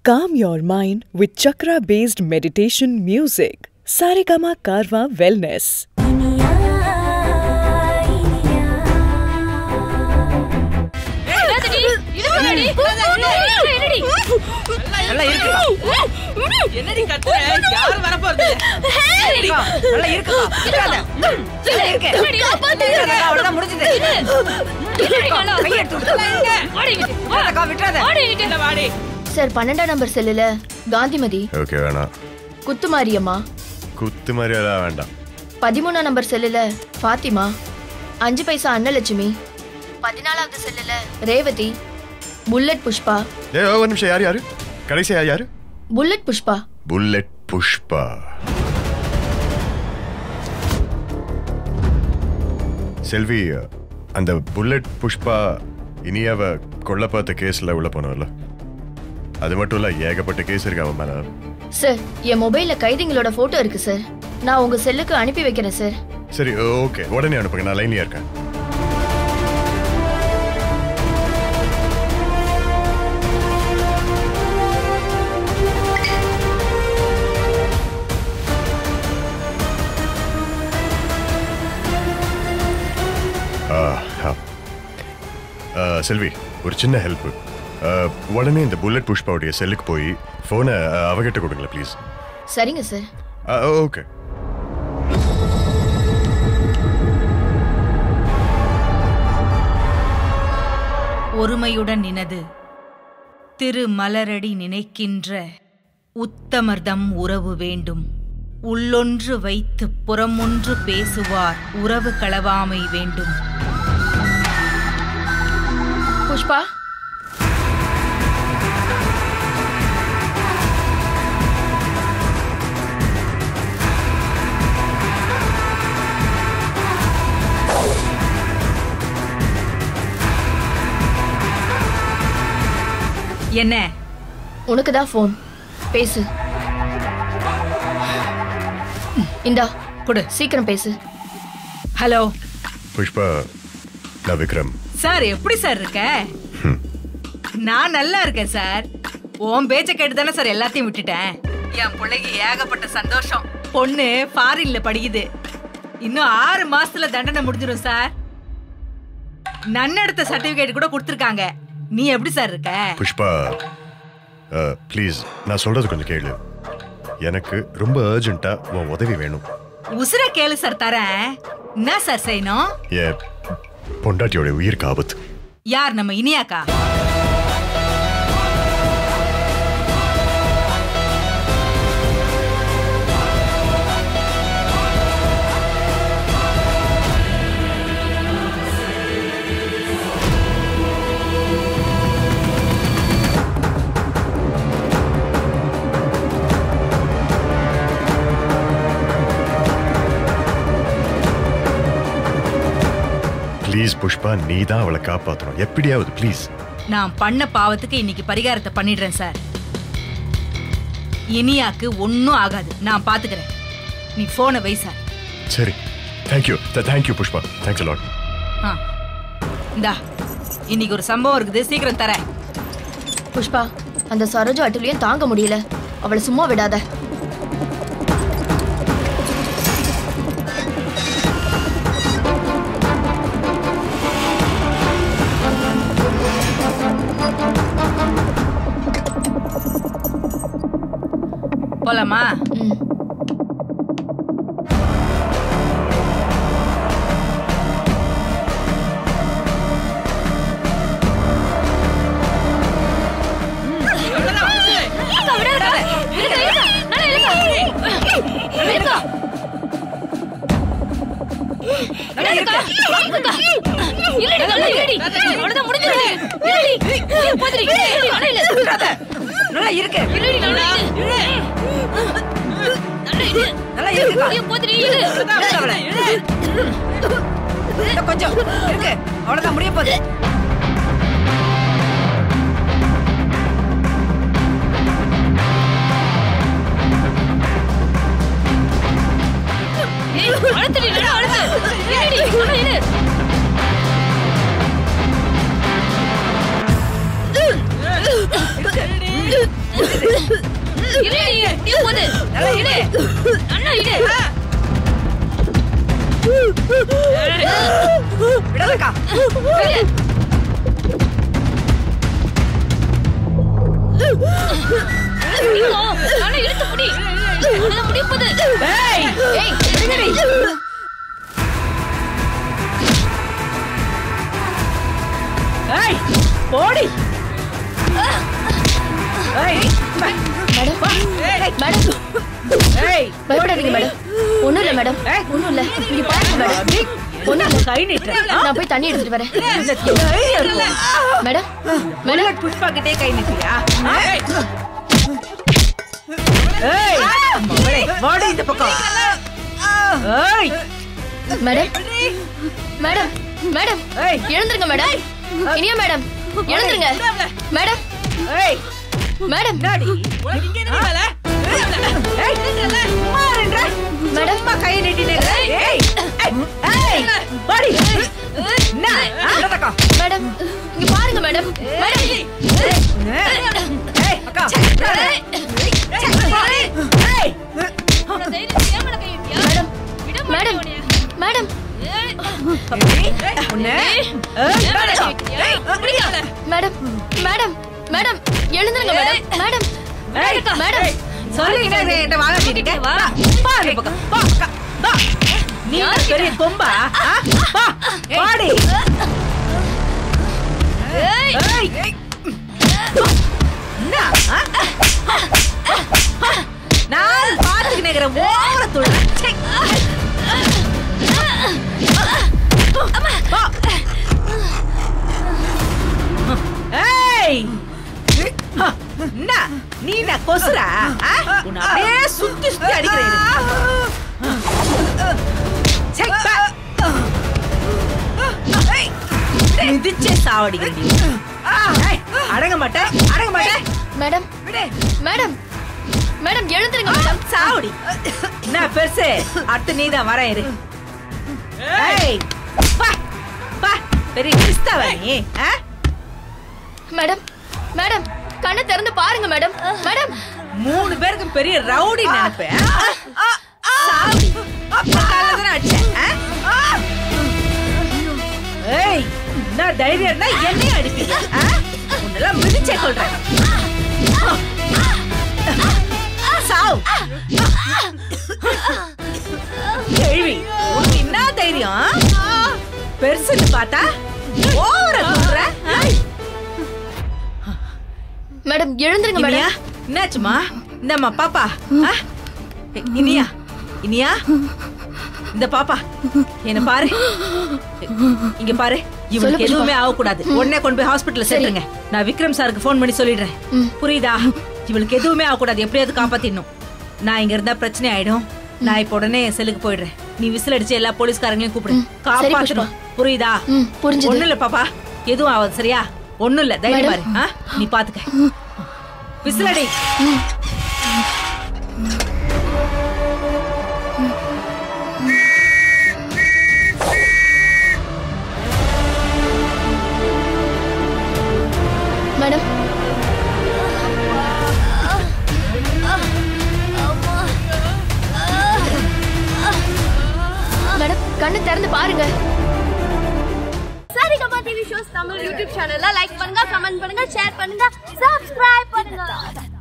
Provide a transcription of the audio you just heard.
Calm your mind with chakra based meditation music. Saregama Karwa Wellness. நல்லா இருக்கு என்னடி கத்துற யார் வர போறது நல்லா இருக்குப்பா விட்டுறாத. நல்லா இருக்கு. விட்டுறாத, அவ்வளவுதான் முடிஞ்சது கையை எடுத்து விடு. விட்டுறாதக்கா, விட்டுறாத. இல்ல, வாடி. சார் பன்னெண்டாம் நம்பர் செல்லுல காந்திமதி ஓகே வேணாம் குத்துமாரியம்மா குத்து மாதிரியெல்லாம் வேண்டாம் பதிமூணாம் நம்பர் செல்லுல ஃபாத்திமா அஞ்சு பைசா அன்னலட்சுமி பதினாலாவது செல்லுல ரேவதி புல்லட் புஷ்பா ஏ ஒரு நிமிஷம் யார் யாரு கடைசி யார் யாரு புல்லட் புஷ்பா புல்லட் புஷ்பா செல்வி அந்த புல்லட் புஷ்பா இனியாவ கொல்ல பார்த்த கேஸ்ல உள்ள போனவர்ல அது மட்டும் இல்ல ஏகப்பட்ட கேஸ் இருக்கு அவன் மேல சார் என் மொபைல்ல கைதிங்களோட போட்டோ இருக்கு சார் நான் உங்க செல்லுக்கு அனுப்பி வைக்கிறேன் சார் சரி ஓகே உடனே அனுப்புங்க நான் லைன்லயா இருக்கேன் ஆ, ஆ. ஆ, செல்வி ஒரு சின்ன ஹெல்ப் உடனே இந்த புல்லட் புஷ்பாவுடைய செல்லுக்கு போய் ஃபோனை அவகிட்ட கொடுங்களேன் ப்ளீஸ் சரிங்க சார் ஓகே ஒருமையுடன் நினது திரு மலரடி நினைக்கின்ற உத்தமர்தம் உறவு வேண்டும் உள்ளொன்று வைத்து புறமொன்று பேசுவார் உறவு களவாமை வேண்டும் புஷ்பா என்ன உனக்கு தான் ஃபோன் பேசு இந்தா கொடு சீக்கிரம் பேசு ஹலோ புஷ்பா நான் விக்ரம் சார் எப்படி சார் இருக்க நான் நல்லா இருக்கேன் சார் உன் பேச்ச கேட்டு தானே சார் எல்லாத்தையும் விட்டுட்டேன் என் பிள்ளைக்கு ஏகப்பட்ட சந்தோஷம் பொண்ணு ஃபாரின்ல படிக்குது இன்னும் ஆறு மாசத்துல தண்டனை முடிஞ்சிடும் சார் நன்னெடுத்த சர்டிபிகேட் கூட கொடுத்துருக்காங்க நீ எப்படி சார் இருக்க புஷ்பா ப்ளீஸ் நான் சொல்றது கொஞ்சம் கேளு எனக்கு ரொம்ப அர்ஜென்ட்டா உன் உதவி வேணும் உசுர கேளு சார் தரேன் என்ன சார் செய்யணும் என் பொண்டாட்டியோட உயிருக்கு ஆபத்து யார் நம்ம இனியாக்கா ப்ளீஸ் புஷ்பா நீ தான் அவளை காப்பாற்றணும் எப்படியாவது ப்ளீஸ் நான் பண்ண பாவத்துக்கு இன்னைக்கு பரிகாரத்தை பண்ணிடுறேன் சார் இனியாக்கு ஒன்னும் ஆகாது நான் பாத்துக்கிறேன் நீ போனை வை சார் சரி thank you thank you Pushpa thanks lot ஆ. இந்தா இன்னைக்கு ஒரு சம்பவம் இருக்குது சீக்கிரம் தரேன் புஷ்பா அந்த சரோஜா அட்டுலியும் தாங்க முடியல அவளை சும்மா விடாத போலாமா ம் நல்லா இருக்கு நல்லா இருக்குக்கா. விடாத அவளை. இன்னும் கொஞ்சம் இருக்கு அவ்வளவுதான் முடிய போகுது இரு, இரு, இரு, போது. இரு. அண்ணா, இரு. விடலக்கா இரு. பிடிக்கோ. அண்ணா, இழுத்து பிடி. அண்ணா, முடிய போகுது. ஏய் ஏய், இருங்கடி. ஏய் போடி ஏய் மேடம் மேடம் ஏய் பயப்படாதீங்க மேடம் ஒண்ணும் இல்ல மேடம் ஏய். ஒண்ணும் இல்ல இங்க பாருங்க மேடம் ஒண்ணும் இல்ல கை நீட்டுறேன் நான் போய் தண்ணி எடுத்துட்டு வரேன் இந்த தைரியம் இருக்கும். மேடம் மேடம் புல்லட் புஷ்பா கிட்டே கை நீட்டியா ஏய் ஏய் மகளே, வாடி இந்த பக்கம் ஏய் மேடம் மேடம் மேடம் ஏய் எழுந்துருங்க மேடம் இனியா மேடம் எழுந்துருங்க மேடம் ஏய் மேடம் என்னடி உனக்கு இங்க என்ன வேலை ஏய் சும்மா இருன்ற மேடம் சும்மா கை நீட்டினே இருக்க. ஏய் ஏய் வாடி என்ன நடக்கா மேடம் இங்க பாருங்க மேடம் மேடம் ஏய் அக்கா ஏய் ஏய் மேடம் மேடம் மேடம் உன்னை ஏய் மேடம் மேடம் மேடம் எழுந்துருங்க மேடம் மேடம் ஏய் மேடம் சொல்லுங்க என்கிட்ட வாங்க கேட்டீங்க வா பா அந்த பக்கம் பா அக்கா பா நீ என்ன பெரிய கொம்பா ஆ? பா வாடி ஏய் என்ன ஆ? நான் பாத்துக்கிட்டு இருக்கிற ஓரத்துள்ள ஏய் ஹ, என்ன நீ என்ன கொசுரா ஆ? உன்னை அப்படியே சுத்தி சுத்தி அடிக்கிறேன் சை, பா. ஏய், மிதிச்சே சாவடிக்கிறேன் நீ. ஏய், அடங்க மாட்டேன் அடங்க மாட்டேன் மேடம் விடு மேடம் மேடம் எழுந்துருங்க மேடம் சாவடி என்ன பெருசு அடுத்து நீ தான் வரேன் இரு ஏய் பா பா பெரிய கிறிஸ்தவ நீ ஆ? மேடம் மேடம் கண்ணை திறந்து பாருங்க மேடம் மேடம் மூணு பேருக்கும் பெரிய ரவுடி நினைப்பேன் சாவடி அப்ப காலைல தானே அடிச்சேன் ஆ? ஏய் என்ன தைரியம் இருந்தா என்னையும் அடிப்பீங்க ஆ? உன்னெல்லாம் மிதிச்சே கொள்றேன் சாவு கேள்வி உனக்கு என்ன தைரியம் பெருசுன்னு பார்த்தா ஓவர சொல்ற மேடம் எழுந்துருங்க இனியா மேடம் என்னாச்சுமா இந்தம்மா பாப்பா ஆ? இ- இனியா இனியா இந்த பாப்பா என்ன பாரு இங்க பாரு இவளுக்கு சொல்லு, எதுவுமே ஆகக்கூடாது உடனே கொண்டு போய் ஹாஸ்பிட்டல்ல சேர்த்துருங்க நான் விக்ரம் சாருக்கு ஃபோன் பண்ணி சொல்லிடுறேன் ம். புரியுதா இவளுக்கு எதுவுமே ஆகக்கூடாது எப்படியாவது காப்பாத்திடணும் நான் இங்க இருந்தா பிரச்சனை ஆயிடும் நான் இப்ப உடனே என் செல்லுக்கு போயிடுறேன் நீ விசில் அடிச்சு எல்லா போலீஸ்காரங்களையும் கூப்பிடு ம், சரி, காப்பாத்தணும் புரியுதா ம் புரிஞ்சுது ஒண்ணும் இல்ல பாப்பா எதுவும் ஆகாது சரியா ஒண்ணும் இல்ல தைரியம் பாரு ஆ? நீ பாத்துக்க விசிலடி மேடம் மேடம் கண்ணு திறந்து பாருங்க Saregama TV shows Tamil YouTube சேனல்ல லைக் பண்ணுங்க கமெண்ட் பண்ணுங்க ஷேர் பண்ணுங்க சப்ஸ்கிரைப் பண்ணுங்க